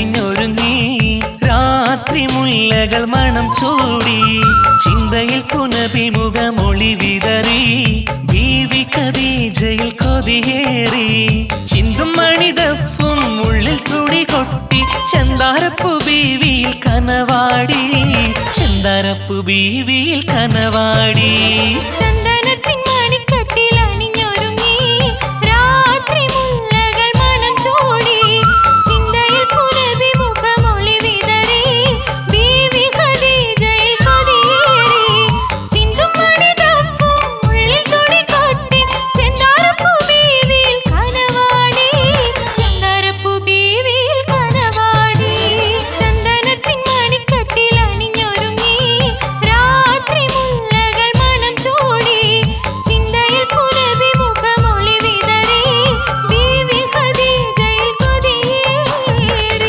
അണിഞ്ഞൊരുങ്ങി രാത്രി മുല്ലകൾ മണം ചൂടി ചിന്തയിൽ പുനഭിമുഖമൊളി വിതറി ബീവി കദീജയിൽ കൊതിയേറി ചിന്തും മണിതഫും ഉള്ളിൽ തുടി കൊട്ടി ചെന്താരപ്പു ബീവിയിൽ കനവാടി ചെന്താരപ്പു ബീവിയിൽ കനവാടി ചന്ദനത്തിൻ മണിക്കട്ടിൽ അണിഞ്ഞൊരുങ്ങി രാത്രി മുല്ലകൾ മണം ചൂടി ചിന്തയിൽ പുനഭിമുഖമൊളി വിതറി ബീവി ഖദീജയിൽ കൊതിയേറി ചിന്തും മണിദഫും ഉള്ളിൽ തുടികൊട്ടി ചെന്താരപ്പൂ ബീവിയിൽ കനവാടി ചെന്താരപ്പൂ ബീവിയിൽ കനവാടി ചന്ദനത്തിൻ മണിക്കട്ടിൽ അണിഞ്ഞൊരുങ്ങി രാത്രി മുല്ലകൾ മണം ചൂടി ചിന്തയിൽ പുനഭിമുഖമൊളി വിതറി ബീവി ഖദീജയിൽ കൊതിയേറി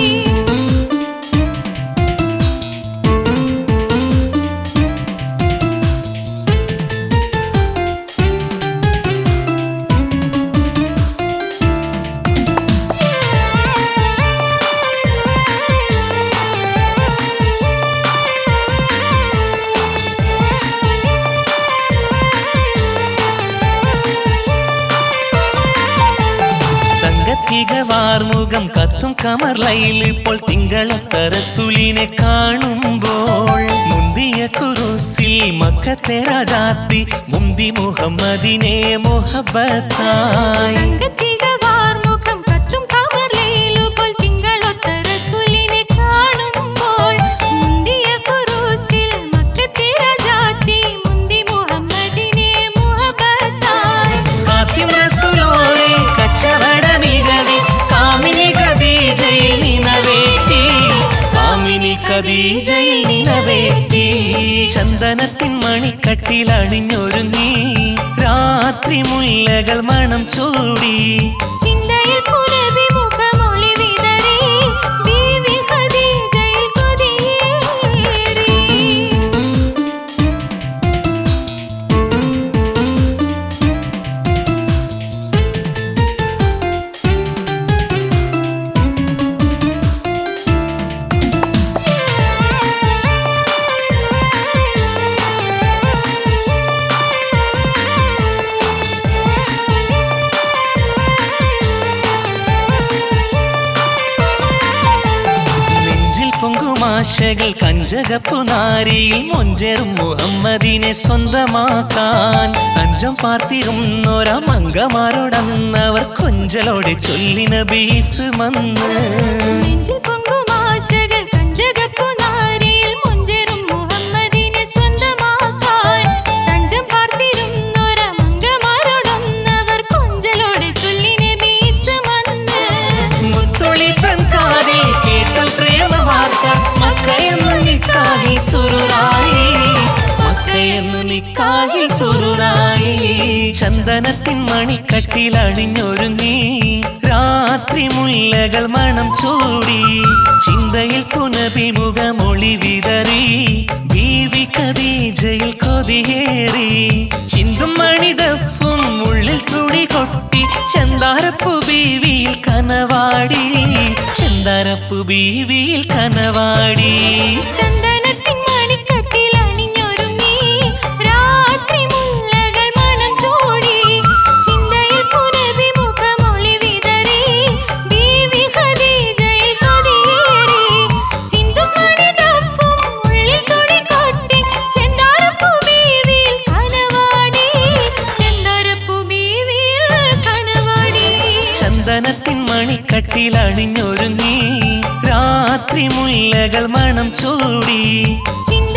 തങ്കത്തികവാർമുഖം കത്തും കമർലയിൽ ഇപ്പോൾ തിങ്കളത്തറസുലിനെ കാണുമ്പോൾ മുന്തിയ കുറുസിൽ മക്കത്തെ രാജാത്തി മുന്തി മുഹമ്മദിനെ മുഹബത്തായി തങ്കത്തികവാർമുഖം കത്തും കമർലയിലുപോൽ തിങ്കളൊത്ത റസൂലിനെ കാണുമ്പോൾ മുന്തിയ കുറൂസിൽ മക്കത്തെ രാജാത്തി മുന്തി മുഹമ്മദിനെ മുഹബത്തായി ഫാത്തിമ റസൂലോരെ കച്ചവട മികവി കാമിനി ഖദീജയിൽ നിനവേറ്റി കാമിനി ഖദീജയിൽ നിനവേറ്റി ചന്ദനത്തിൻ മണിക്കട്ടിൽ അണിഞ്ഞൊരുങ്ങി രാത്രി മുല്ലകൾ മണം ചൂടി ചിന്തയിൽ പുനഭിമുഖമൊളി വിതറി ബീവി ഖദീജയിൽ കൊതിയേറി നെഞ്ചിൽ പൊങ്കുമാശകൾ കഞ്ചകപ്പു നാരിയിൽ മൊഞ്ചെറും മുഹമ്മദിനെ സ്വന്തമാക്കാൻ അഞ്ചം പാർത്തിരുന്നൊരാ മങ്കമാരോടന്നവർ കൊഞ്ചലോടെ ചൊല്ലിന ബീസ് മന്ന് നെഞ്ചിൽ പൊങ്കുമാശകൾ കഞ്ചകപ്പു നാരിയിൽ മുഞ്ചെറും മുഹമ്മദിനെ സ്വന്തമാക്കാൻ തഞ്ചം പാർത്തിരുന്നൊര മംഗമാരോടൊന്നവർ കൊഞ്ചലോടെ ചൊല്ലിനെ ബീസ് മന്ന് മുത്തൊളി തൻ കാതിൽ കേട്ട പ്രേമ വാർത്ത മക്കയെന്ന് നിക്കാഹിൽ സുറുറായി മക്കയെന്ന് നിക്കാഹിൽ സുറുറായി ചന്ദനത്തിൻ മണിക്കട്ടിൽ അണിഞ്ഞൊരുങ്ങി രാത്രി മുല്ലകൾ മണം ചൂടി ചിന്തയിൽ പുനഭിമുഖമൊളി വിതറി ബീവി കദീജയിൽ കൊതിയേറി ചിന്തും മണിതഫും ഉള്ളിൽ തുടി കൊട്ടി ചെന്താരപ്പു ബീവിയിൽ കനവാടി ചെന്താരപ്പു ബീവിയിൽ കനവാടി ചന്ദനത്തിൻ മണിക്കട്ടിൽ അണിഞ്ഞൊരുങ്ങി രാത്രി മുല്ലകൾ മണം ചൂടി ചിന്തയിൽ പുനഭിമുഖമൊളി വിതറി ബീവി ഖദീജയിൽ കൊതിയേറി ചിന്തും മണിദഫും ഉള്ളിൽ തുടികൊട്ടി ചെന്താരപ്പൂ ബീവിയിൽ കനവാടി ചെന്താരപ്പൂ ബീവിയിൽ കനവാടി ചന്ദനത്തിൻ മണിക്കട്ടിൽ അണിഞ്ഞൊരുങ്ങി രാത്രി മുല്ലകൾ മണം ചൂടി ചിന്ത